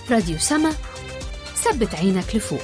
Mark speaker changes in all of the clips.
Speaker 1: راديو سما ثبت عينك لفوق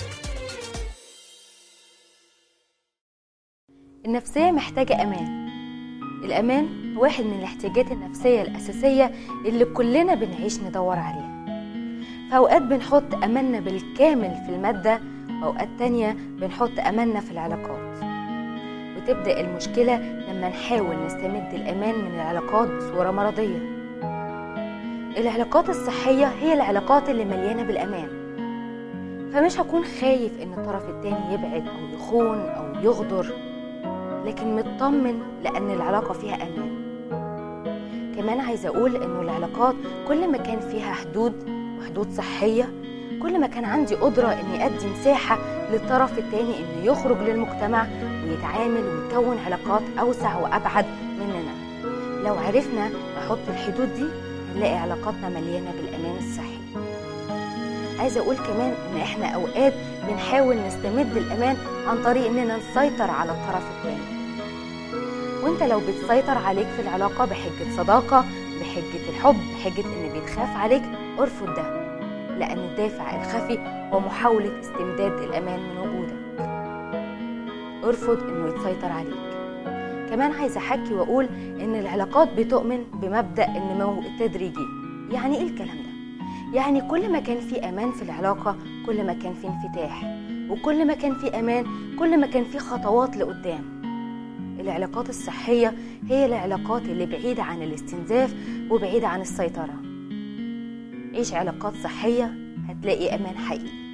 Speaker 2: النفسية محتاجة أمان الأمان واحد من الاحتياجات النفسية الأساسية اللي كلنا بنعيش ندور عليها في أوقات بنحط أملنا بالكامل في المادة وأوقات تانية بنحط أملنا في العلاقات وتبدأ المشكلة لما نحاول نستمد الأمان من العلاقات بصورة مرضية العلاقات الصحية هي العلاقات اللي مليانة بالأمان فمش هكون خايف إن الطرف التاني يبعد أو يخون أو يغدر لكن مطمن لأن العلاقة فيها أمان كمان عايزة أقول إنه العلاقات كل ما كان فيها حدود وحدود صحية كل ما كان عندي قدرة إني أدي مساحة للطرف التاني إنه يخرج للمجتمع ويتعامل ويكون علاقات أوسع وأبعد مننا لو عرفنا نحط الحدود دي هنلاقي علاقاتنا مليانة بالأمان الصحي عايزة أقول كمان إن إحنا أوقات بنحاول نستمد الأمان عن طريق إننا نسيطر على الطرف التاني وإنت لو بتسيطر عليك في العلاقة بحجة صداقة بحجة الحب بحجة إن بيتخاف عليك ارفض ده لأن الدافع الخفي هو محاولة استمداد الأمان من وجودك ارفض إنه يتسيطر عليك كمان عايزة أحكي وأقول إن العلاقات بتؤمن بمبدأ النمو التدريجي يعني إيه الكلام ده؟ يعني كل ما كان في امان في العلاقه كل ما كان في انفتاح وكل ما كان في امان كل ما كان في خطوات لقدام العلاقات الصحيه هي العلاقات اللي بعيده عن الاستنزاف وبعيده عن السيطره عيش علاقات صحيه هتلاقي امان حقيقي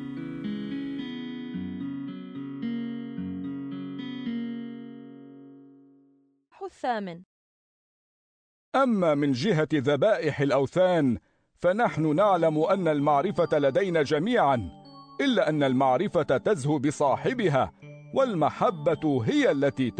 Speaker 3: الثامن
Speaker 4: أما من جهة ذبائح الأوثان فنحن نعلم أن المعرفة لدينا جميعا إلا أن المعرفة تزهو بصاحبها والمحبة هي التي